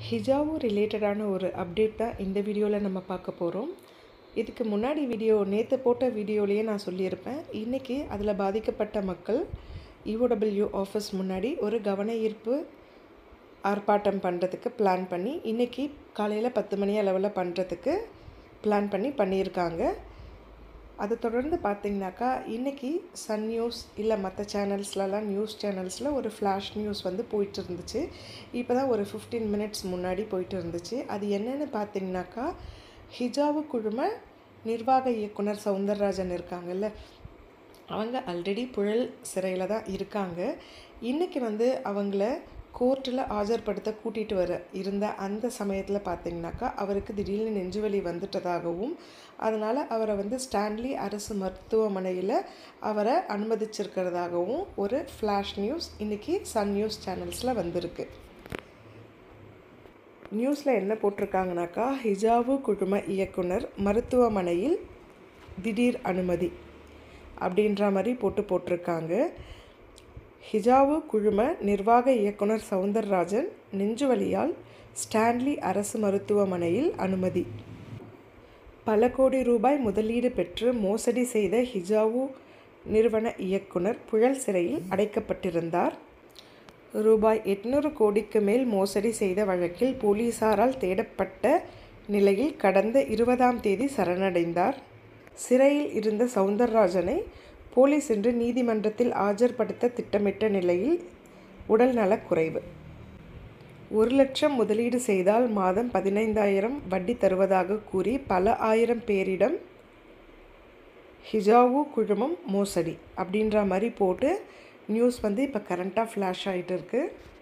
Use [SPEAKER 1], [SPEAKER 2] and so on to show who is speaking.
[SPEAKER 1] ஹிஜாவு ரிலேட்டடான ஒரு அப்டேட் தான் இந்த வீடியோவில் நம்ம பார்க்க போகிறோம் இதுக்கு முன்னாடி வீடியோ நேற்று போட்ட வீடியோலேயே நான் சொல்லியிருப்பேன் இன்றைக்கி அதில் பாதிக்கப்பட்ட மக்கள் இஓடபிள்யூ ஆஃபீஸ் முன்னாடி ஒரு கவன ஈர்ப்பு ஆர்ப்பாட்டம் பண்ணுறதுக்கு பிளான் பண்ணி இன்றைக்கி காலையில் பத்து மணி அளவில் பண்ணுறதுக்கு பிளான் பண்ணி பண்ணியிருக்காங்க அதை தொடர்ந்து பார்த்தீங்கன்னாக்கா இன்றைக்கி சன் நியூஸ் இல்லை மற்ற சேனல்ஸ்லலாம் நியூஸ் சேனல்ஸில் ஒரு ஃப்ளாஷ் நியூஸ் வந்து போயிட்டு இருந்துச்சு இப்போ தான் ஒரு ஃபிஃப்டீன் மினிட்ஸ் முன்னாடி போயிட்டு இருந்துச்சு அது என்னென்னு பார்த்தீங்கன்னாக்கா ஹிஜாவு குழும நிர்வாக இயக்குனர் சவுந்தரராஜன் இருக்காங்கல்ல அவங்க ஆல்ரெடி புழல் சிறையில் தான் இருக்காங்க இன்றைக்கி வந்து அவங்கள கோர்ட்டில் ஆஜர்படுத்த கூட்டிகிட்டு வர இருந்த அந்த சமயத்தில் பார்த்தீங்கன்னாக்கா அவருக்கு திடீர்னு நெஞ்சுவலி வந்துட்டதாகவும் அதனால் அவரை வந்து ஸ்டான்லி அரசு மருத்துவமனையில் அவரை அனுமதிச்சிருக்கிறதாகவும் ஒரு ஃப்ளாஷ் நியூஸ் இன்றைக்கி சன் நியூஸ் சேனல்ஸில் வந்திருக்கு நியூஸில் என்ன போட்டிருக்காங்கனாக்கா ஹிஜாவு குழும இயக்குனர் மருத்துவமனையில் திடீர் அனுமதி அப்படின்ற மாதிரி போட்டு போட்டிருக்காங்க ஹிஜாவு குழும நிர்வாக இயக்குனர் சவுந்தரராஜன் நெஞ்சுவலியால் ஸ்டான்லி அரசு மருத்துவமனையில் அனுமதி பல கோடி ரூபாய் முதலீடு பெற்று மோசடி செய்த ஹிஜாவு நிறுவன இயக்குனர் புழல் சிறையில் அடைக்கப்பட்டிருந்தார் ரூபாய் எட்நூறு கோடிக்கு மேல் மோசடி செய்த வழக்கில் போலீசாரால் தேடப்பட்ட நிலையில் கடந்த இருபதாம் தேதி சரணடைந்தார் சிறையில் இருந்த சவுந்தரராஜனை போலீஸ் இன்று நீதிமன்றத்தில் ஆஜர்படுத்த திட்டமிட்ட நிலையில் உடல்நலக் குறைவு ஒரு லட்சம் முதலீடு செய்தால் மாதம் பதினைந்தாயிரம் வட்டி தருவதாக கூறி பல ஆயிரம் பேரிடம் ஹிஜாவு குழுமம் மோசடி அப்படின்ற மாதிரி போட்டு நியூஸ் வந்து இப்போ கரண்ட்டாக ஃப்ளாஷ் ஆகிட்டு இருக்குது